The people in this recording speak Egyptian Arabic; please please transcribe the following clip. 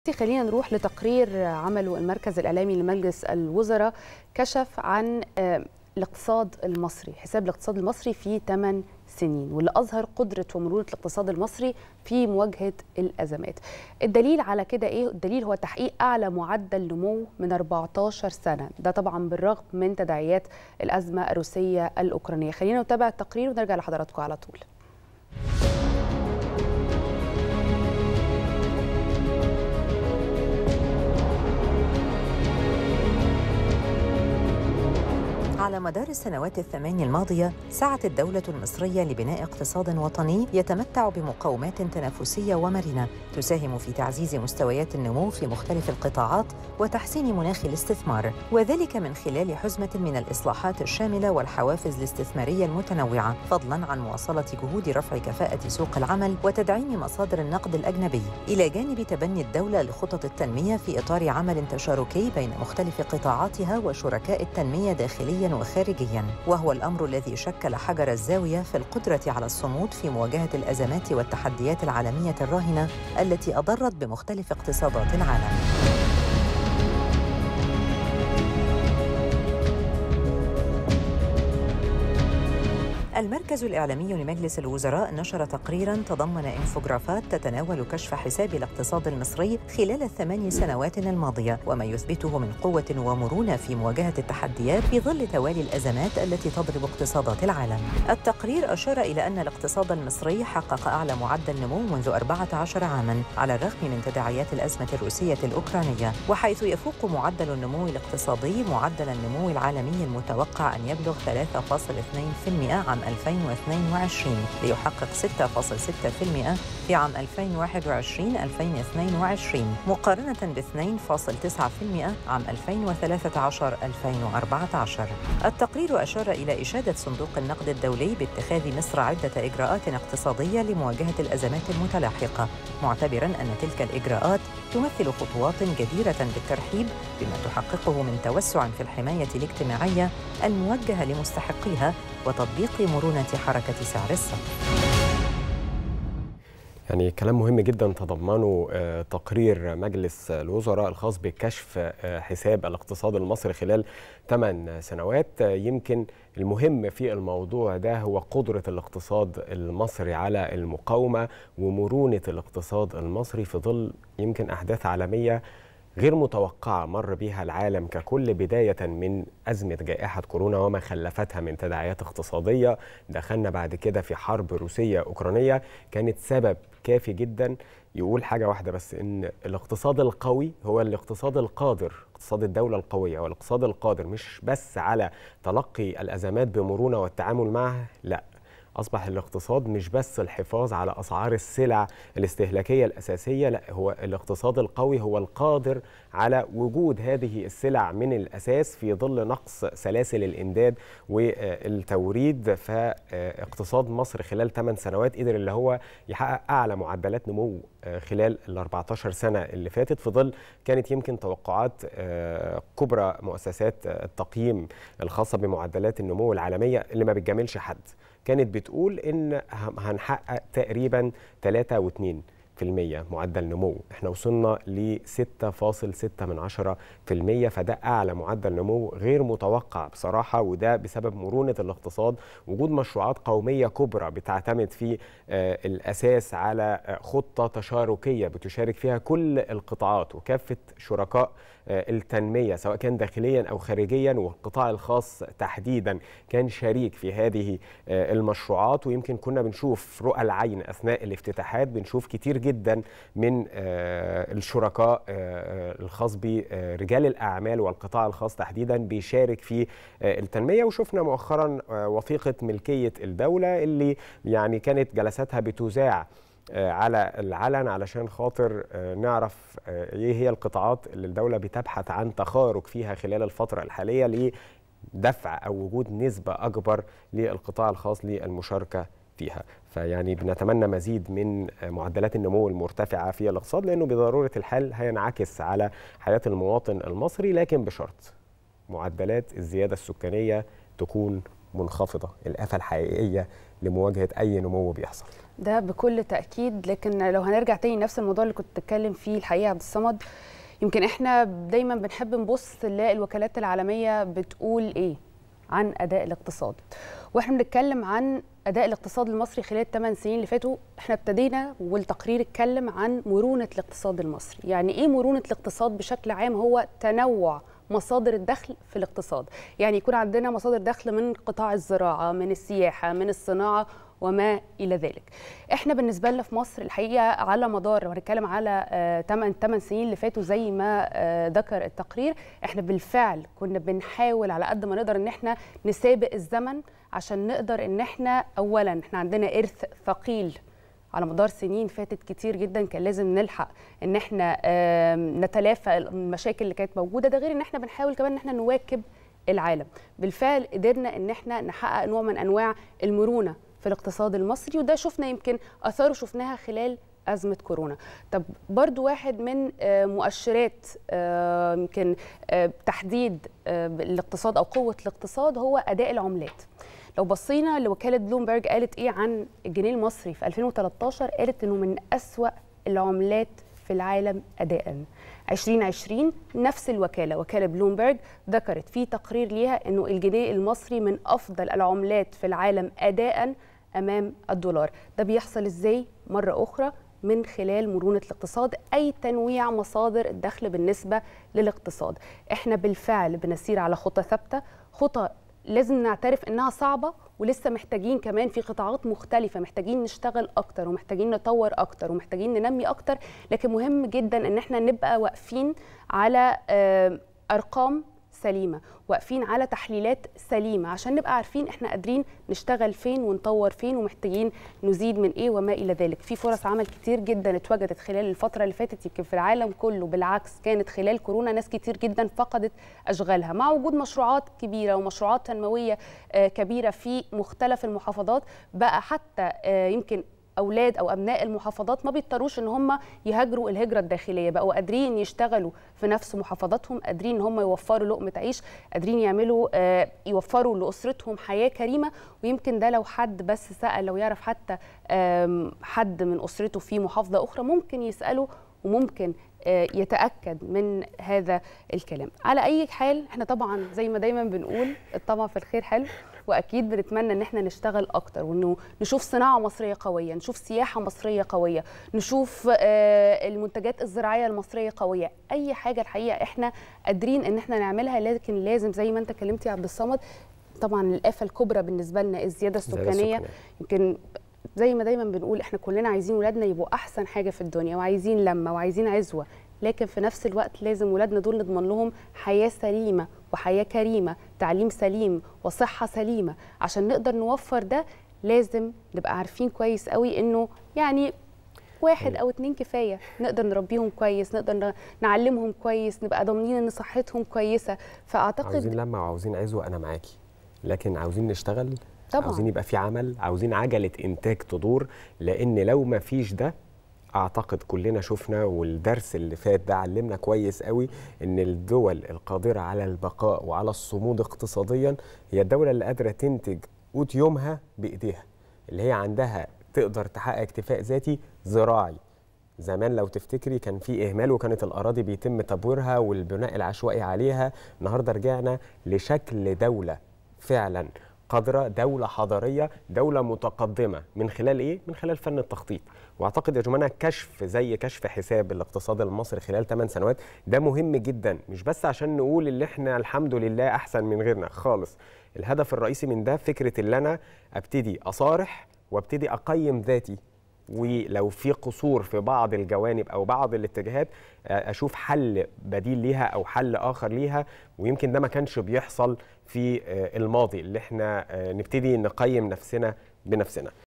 خلينا نروح لتقرير عمله المركز الإعلامي لمجلس الوزراء كشف عن الاقتصاد المصري حساب الاقتصاد المصري في 8 سنين واللي أظهر قدرة ومرونة الاقتصاد المصري في مواجهة الأزمات الدليل على كده إيه؟ الدليل هو تحقيق أعلى معدل نمو من 14 سنة ده طبعا بالرغم من تداعيات الأزمة الروسية الأوكرانية خلينا نتابع التقرير ونرجع لحضراتكم على طول على مدار السنوات الثمان الماضية سعت الدولة المصرية لبناء اقتصاد وطني يتمتع بمقومات تنافسية ومرنة تساهم في تعزيز مستويات النمو في مختلف القطاعات وتحسين مناخ الاستثمار وذلك من خلال حزمة من الإصلاحات الشاملة والحوافز الاستثمارية المتنوعة فضلا عن مواصلة جهود رفع كفاءة سوق العمل وتدعيم مصادر النقد الأجنبي إلى جانب تبني الدولة لخطط التنمية في إطار عمل تشاركي بين مختلف قطاعاتها وشركاء التنمية داخليا وخارجيا وهو الامر الذي شكل حجر الزاويه في القدره على الصمود في مواجهه الازمات والتحديات العالميه الراهنه التي اضرت بمختلف اقتصادات العالم المركز الإعلامي لمجلس الوزراء نشر تقريرا تضمن انفوجرافات تتناول كشف حساب الاقتصاد المصري خلال الثمان سنوات الماضية وما يثبته من قوة ومرونة في مواجهة التحديات في ظل توالي الأزمات التي تضرب اقتصادات العالم التقرير أشار إلى أن الاقتصاد المصري حقق أعلى معدل نمو منذ 14 عاما على الرغم من تداعيات الأزمة الروسية الأوكرانية وحيث يفوق معدل النمو الاقتصادي معدل النمو العالمي المتوقع أن يبلغ 3.2% عام 2022 ليحقق 6.6% في عام 2021-2022 مقارنة ب 2.9% عام 2013-2014 التقرير أشار إلى إشادة صندوق النقد الدولي باتخاذ مصر عدة إجراءات اقتصادية لمواجهة الأزمات المتلاحقة معتبرا أن تلك الإجراءات تمثل خطوات جديرة بالترحيب بما تحققه من توسع في الحماية الاجتماعية الموجهة لمستحقيها وتطبيق مرونة حركة سعر الصرف يعني كلام مهم جدا تضمنه تقرير مجلس الوزراء الخاص بكشف حساب الاقتصاد المصري خلال 8 سنوات يمكن المهم في الموضوع ده هو قدرة الاقتصاد المصري على المقاومة ومرونة الاقتصاد المصري في ظل يمكن أحداث عالمية غير متوقعة مر بها العالم ككل بداية من أزمة جائحة كورونا وما خلفتها من تداعيات اقتصادية دخلنا بعد كده في حرب روسية أوكرانية كانت سبب كافي جدا يقول حاجة واحدة بس إن الاقتصاد القوي هو الاقتصاد القادر اقتصاد الدولة القوية والاقتصاد القادر مش بس على تلقي الأزمات بمرونة والتعامل معها لا اصبح الاقتصاد مش بس الحفاظ على اسعار السلع الاستهلاكيه الاساسيه لا هو الاقتصاد القوي هو القادر على وجود هذه السلع من الاساس في ظل نقص سلاسل الامداد والتوريد فاقتصاد مصر خلال 8 سنوات قدر اللي هو يحقق اعلى معدلات نمو خلال ال 14 سنه اللي فاتت في ظل كانت يمكن توقعات كبرى مؤسسات التقييم الخاصه بمعدلات النمو العالميه اللي ما بتجاملش حد كانت بتقول ان هنحقق تقريبا 3.2 في المية معدل نمو احنا وصلنا ل 6.6 من عشرة في المية فده أعلى معدل نمو غير متوقع بصراحة وده بسبب مرونة الاقتصاد وجود مشروعات قومية كبرى بتعتمد في آه الأساس على آه خطة تشاركية بتشارك فيها كل القطاعات وكافة شركاء آه التنمية سواء كان داخليا أو خارجيا والقطاع الخاص تحديدا كان شريك في هذه المشروعات ويمكن كنا بنشوف رؤى العين أثناء الافتتاحات بنشوف كتير جدا من الشركاء الخاص برجال الاعمال والقطاع الخاص تحديدا بيشارك في التنميه وشفنا مؤخرا وثيقه ملكيه الدوله اللي يعني كانت جلساتها بتذاع على العلن علشان خاطر نعرف ايه هي القطاعات اللي الدوله بتبحث عن تخارج فيها خلال الفتره الحاليه لدفع او وجود نسبه اكبر للقطاع الخاص للمشاركه فيها فيعني بنتمنى مزيد من معدلات النمو المرتفعة في الاقتصاد لأنه بضرورة الحال هينعكس على حياة المواطن المصري لكن بشرط معدلات الزيادة السكانية تكون منخفضة الآفة الحقيقية لمواجهة أي نمو بيحصل ده بكل تاكيد لكن لو هنرجع تاني نفس الموضوع اللي كنت بتتكلم فيه الحقيقه يا عبد الصمد يمكن احنا دايما بنحب نبص نلاقي الوكالات العالميه بتقول ايه عن اداء الاقتصاد واحنا بنتكلم عن اداء الاقتصاد المصري خلال الثمان سنين اللي فاتوا احنا ابتدينا والتقرير اتكلم عن مرونه الاقتصاد المصري يعني ايه مرونه الاقتصاد بشكل عام هو تنوع مصادر الدخل في الاقتصاد يعني يكون عندنا مصادر دخل من قطاع الزراعه من السياحه من الصناعه وما الى ذلك احنا بالنسبه لنا في مصر الحقيقه على مدار لو هنتكلم على 8 8 سنين اللي فاتوا زي ما آه ذكر التقرير احنا بالفعل كنا بنحاول على قد ما نقدر ان احنا نسابق الزمن عشان نقدر ان احنا اولا احنا عندنا ارث ثقيل على مدار سنين فاتت كتير جدا كان لازم نلحق ان احنا نتلافى المشاكل اللي كانت موجوده ده غير ان احنا بنحاول كمان ان احنا نواكب العالم بالفعل قدرنا ان احنا نحقق نوع من انواع المرونه في الاقتصاد المصري وده شفنا يمكن اثاره شفناها خلال أزمة كورونا طب برضو واحد من مؤشرات يمكن تحديد الاقتصاد أو قوة الاقتصاد هو أداء العملات لو بصينا لوكالة بلومبرج قالت إيه عن الجنيه المصري في 2013 قالت إنه من أسوأ العملات في العالم أداء 2020 نفس الوكالة وكالة بلومبرج ذكرت في تقرير ليها أنه الجنيه المصري من أفضل العملات في العالم أداء أمام الدولار ده بيحصل إزاي مرة أخرى من خلال مرونة الاقتصاد أي تنويع مصادر الدخل بالنسبة للاقتصاد احنا بالفعل بنسير على خطى ثابتة خطى لازم نعترف انها صعبه ولسه محتاجين كمان في قطاعات مختلفه محتاجين نشتغل اكتر ومحتاجين نطور اكتر ومحتاجين ننمي اكتر لكن مهم جدا ان احنا نبقى واقفين على ارقام سليمه واقفين على تحليلات سليمه عشان نبقى عارفين احنا قادرين نشتغل فين ونطور فين ومحتاجين نزيد من ايه وما الى ذلك في فرص عمل كتير جدا اتوجدت خلال الفتره اللي فاتت يمكن في العالم كله بالعكس كانت خلال كورونا ناس كتير جدا فقدت اشغالها مع وجود مشروعات كبيره ومشروعات تنمويه كبيره في مختلف المحافظات بقى حتى يمكن اولاد او ابناء المحافظات ما بيضطروش ان هم يهاجروا الهجره الداخليه بقوا قادرين يشتغلوا في نفس محافظاتهم قادرين ان هم يوفروا لقمه عيش قادرين يعملوا يوفروا لاسرتهم حياه كريمه ويمكن ده لو حد بس سال لو يعرف حتى حد من اسرته في محافظه اخرى ممكن يساله وممكن يتاكد من هذا الكلام على اي حال احنا طبعا زي ما دايما بنقول الطمع في الخير حلو واكيد بنتمنى ان احنا نشتغل اكتر وانه نشوف صناعه مصريه قويه نشوف سياحه مصريه قويه نشوف المنتجات الزراعيه المصريه قويه اي حاجه الحقيقه احنا قادرين ان احنا نعملها لكن لازم زي ما انت كلمت يا عبد الصمد طبعا الافه الكبرى بالنسبه لنا الزياده السكانيه يمكن زي ما دايما بنقول احنا كلنا عايزين ولادنا يبقوا احسن حاجه في الدنيا وعايزين لمه وعايزين عزوه لكن في نفس الوقت لازم ولادنا دول نضمن لهم حياه سليمه وحياه كريمه تعليم سليم وصحه سليمه عشان نقدر نوفر ده لازم نبقى عارفين كويس قوي انه يعني واحد او اتنين كفايه نقدر نربيهم كويس نقدر نعلمهم كويس نبقى ضامنين ان صحتهم كويسه فاعتقد عاوزين لمه وعاوزين عزوه انا معاكي لكن عاوزين نشتغل طبعا عاوزين يبقى في عمل عاوزين عجله انتاج تدور لان لو ما فيش ده اعتقد كلنا شفنا والدرس اللي فات ده علمنا كويس قوي ان الدول القادره على البقاء وعلى الصمود اقتصاديا هي الدوله اللي قادره تنتج قوت يومها بايديها اللي هي عندها تقدر تحقق اكتفاء ذاتي زراعي زمان لو تفتكري كان في اهمال وكانت الاراضي بيتم تبويرها والبناء العشوائي عليها النهارده رجعنا لشكل دوله فعلا قادره دوله حضاريه دوله متقدمه من خلال ايه من خلال فن التخطيط واعتقد يا جماعه كشف زي كشف حساب الاقتصاد المصري خلال 8 سنوات ده مهم جدا مش بس عشان نقول اللي احنا الحمد لله احسن من غيرنا خالص الهدف الرئيسي من ده فكره اللي انا ابتدي اصارح وابتدي اقيم ذاتي ولو في قصور في بعض الجوانب او بعض الاتجاهات اشوف حل بديل ليها او حل اخر ليها ويمكن ده ما كانش بيحصل في الماضي اللي احنا نبتدي نقيم نفسنا بنفسنا